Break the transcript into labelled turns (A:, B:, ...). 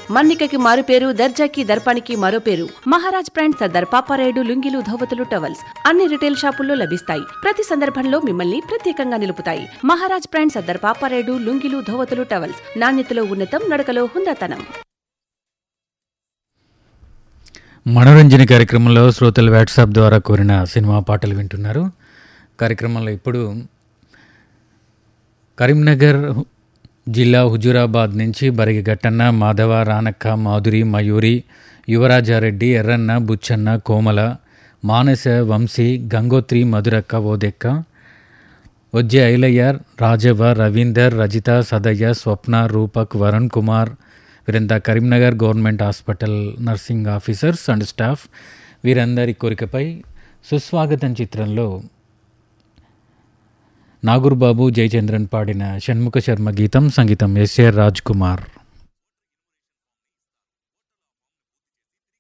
A: మన్నికకి మారు పేరు దర్జాకి దర్పానికి మరో పేరు మహారాజ్ బ్రాండ్ సర్దార్ పాపారాయుడు లుంగిలు ధోవతులు టవల్స్ అన్ని రిటైల్ షాపుల్లో లభిస్తాయి ప్రతి సందర్భంలో మిమ్మల్ని ప్రత్యేకంగా నిలుపుతాయి మహారాజ్ బ్రాండ్ సర్దార్ పాపారాయుడు లుంగిలు ధోవతులు టవల్స్ నాణ్యతలో ఉన్నతం నడకలో హుందాతనం
B: మనోరంజన కార్యక్రమంలో శ్రోతలు వాట్సాప్ ద్వారా కోరిన సినిమా పాటలు వింటున్నారు కార్యక్రమంలో ఇప్పుడు కరీంనగర్ హు- జిల్లా హుజూరాబాద్ నుంచి బరిగి గట్టన్న మాధవ రానక్క మాధురి మయూరి యువరాజారెడ్డి ఎర్రన్న బుచ్చన్న కోమల మానస వంశీ గంగోత్రి మధురక్క ఓదెక్క వజ్జె ఐలయ్య రాజవ రవీందర్ రజిత సదయ్య స్వప్న రూపక్ వరుణ్ కుమార్ వీరంతా Karimnagar government hospital nursing officers and staff వీరందరి కోరికపై సుస్వాగతం చిత్రంలో నాగూర్బాబు జయచంద్రన్ పాడిన షణ్ముఖ శర్మ గీతం సంగీతం ఎస్ఆర్ రాజ్ కుమార్